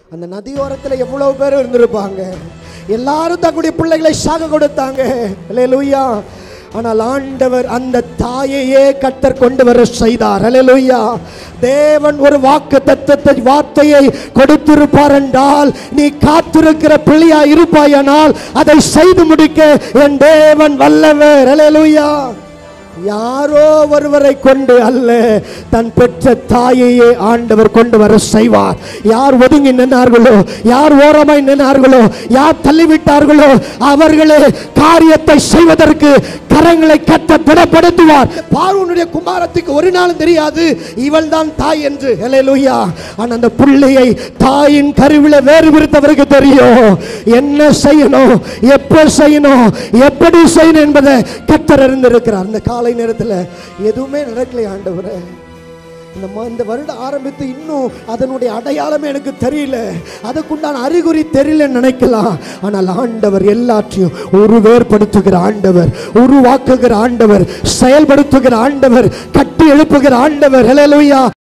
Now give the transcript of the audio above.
அந்த நதியோரத்தில் எவ்வளவு பேர் இருந்திருப்பாங்க எல்லாரும் தங்களுடைய பிள்ளைகளை சாக கொடுத்தாங்க அல்லேலூயா ஆனால் ஆண்டவர் அந்த தாயையே கத்தர் கொண்டு வர செய்தார் அல்லேலூயா தேவன் ஒரு வாக்கு தத்தத்தை வார்த்தையை கொடுத்திருப்பார் என்றால் நீ காத்திருக்கிற பிள்ளையா இருப்பாயானால் அதை செய்து முடிக்க என் தேவன் வல்லவர் அல்லேலூயா யாரோ ஒருவரை கொண்டு அல்ல தன் பெற்ற தாயையே ஆண்டவர் கொண்டு வர செய்வார் யார் ஒதுங்கி நின்றார்களோ யார் ஓரமாய் நின்றார்களோ யார் தள்ளிவிட்டார்களோ அவர்களே காரியத்தை செய்வதற்கு கரங்களை கட்ட திடப்படுத்துவார் பார்வனுடைய குமாரத்துக்கு ஒரு நாளும் தெரியாது இவள் தான் தாய் என்று ஹalleluya ஆனா அந்த பிள்ளையை தாயின் கருவில வேறு பிரித்தவருக்கு தெரியும் என்ன செய்யணும் எப்ப செய்யணும் எப்படி செய்யணும் என்பதை கத்தர் அறிந்திருக்கிறார் இந்த காலை நேரத்தில் எதுவுமே நடக்கலை ஆண்டவரே இந்த ம- இந்த வருடம் ஆரம்பித்து இன்னும் அதனுடைய அடையாளமே எனக்கு தெரியல அதுக்குண்டான அறிகுறி தெரியலன்னு நினைக்கலாம் ஆனால் ஆண்டவர் எல்லாற்றையும் உருவேற்படுத்துகிற ஆண்டவர் உருவாக்குகிற ஆண்டவர் செயல்படுத்துகிற ஆண்டவர் கட்டி எழுப்புகிற ஆண்டவர் ஹalleluya